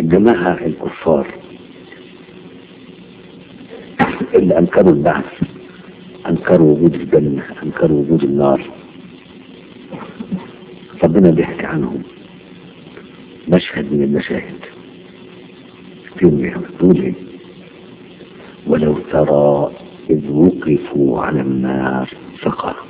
الجماعة الكفار اللي أنكروا البعث أنكروا وجود الجنة أنكروا وجود النار ربنا بيحكي عنهم مشهد من المشاهد فيهم يقول ايه ولو ترى إذ وقفوا على النار فقالوا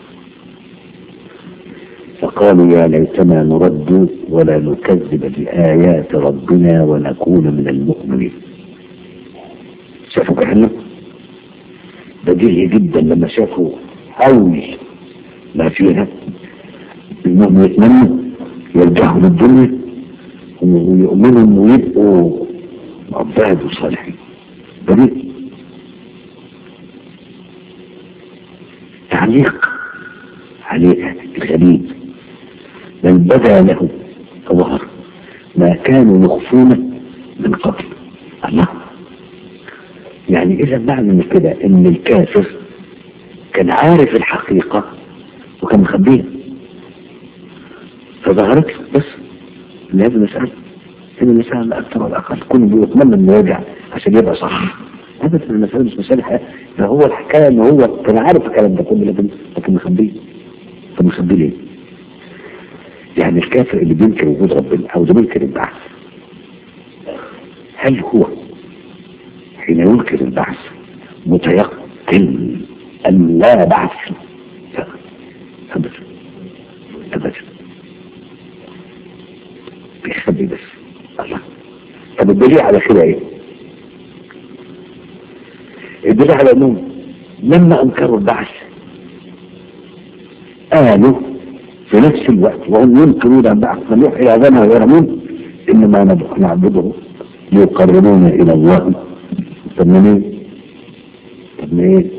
فقالوا يا ليتنا نرد ولا نكذب بآيات ربنا ونكون من المؤمنين شافوا جهنم بديهي جدا لما شافوا أول ما فيها انهم يتمنوا يرجعوا للدنيا ويؤمنوا ويبقوا عباد وصالحين بديهي تعليق عليها الغريب بل بدا له ظهر ما كانوا يخفون من قبل الله يعني اذا معنى من كده ان الكافر كان عارف الحقيقة وكان مخبيها فظهرت له بس لهذه المسألة هذه المسألة لا أكثر ولا أقل كل بيتمنى إنه يرجع عشان يبقى صح أبدا المسألة مش مسألة حقيقة ده هو الحكاية إن هو كان عارف الكلام ده كله لكن لكن مخبيه طب مخبيه ليه؟ يعني الكافر اللي بينكر وجود ربنا أو اللي بينكر البعث هل هو حين ينكر البعث متيقن أن لا بعث لا أبدا أبدا بيخبي بس الله طب الدليل على كده ايه الدليل على انهم لما انكروا البعث قالوا في نفس الوقت وهم ينكرون البعث فنوح الى ذنب ويرمون انما نعبده ليقربونا الى الله طب من ايه طب من ايه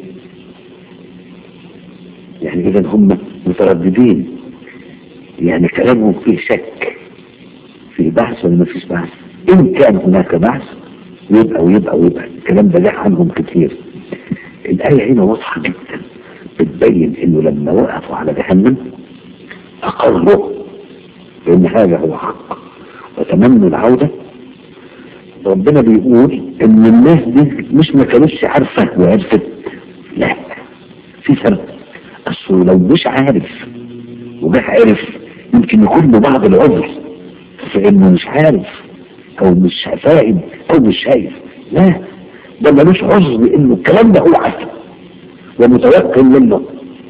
يعني اذا هم مترددين يعني كلامهم فيه شك في بحث ولا ما فيش بحث ان كان هناك بحث يبقى ويبقى ويبقى الكلام ده جه عنهم كتير الآية هنا واضحة جدا بتبين انه لما وقفوا على جهنم اقروا بان هذا هو حق وتمنوا العودة ربنا بيقول ان الناس دي مش ما كانتش عارفة وعرفت لا في فرق اصله لو مش عارف وجه عرف يمكن يكون له بعض العذر في انه مش عارف او مش فاهم او مش شايف لا ده ملوش عذر بانه الكلام ده هو عارفه ومتيقن منه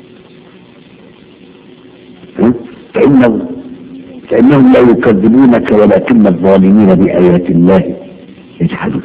فإنه فإنهم لا يكذبونك ولكن الظالمين بآيات الله يجحدون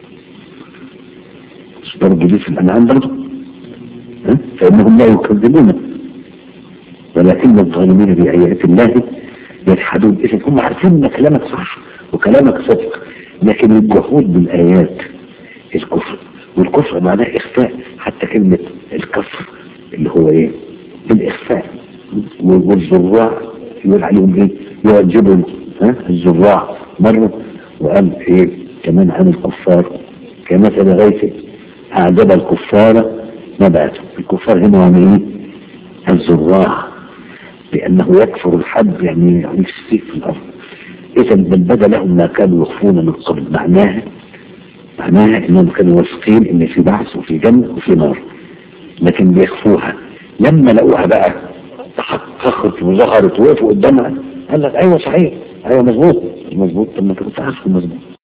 برضه دي في الأنعام برضه فإنهم لا يكذبونك ولكن الظالمين بآيات الله يجحدون إذا هم عارفين إن كلامك صح وكلامك صدق لكن الجحود بالآيات الكفر والكفر معناه إخفاء حتى كلمة الكفر اللي هو إيه الإخفاء والزراع يقول عليهم إيه يعجبوا ها الزراع مرة وقال إيه كمان عن الكفار كمثل غيث أعجب الكفار نباته الكفار هنا يعني إيه الزراع لأنه يكفر الحب يعني يعني السيف في الأرض إذا بل بدا لهم ما كانوا يخفون من قبل معناها معناها انهم كانوا واثقين ان في بعث وفي جنة وفي نار لكن بيخفوها لما لقوها بقى تحققت وظهرت ووقفوا قدامها قال لك ايوه صحيح ايوه مظبوط مظبوط طب ما انت كنت عارف مظبوط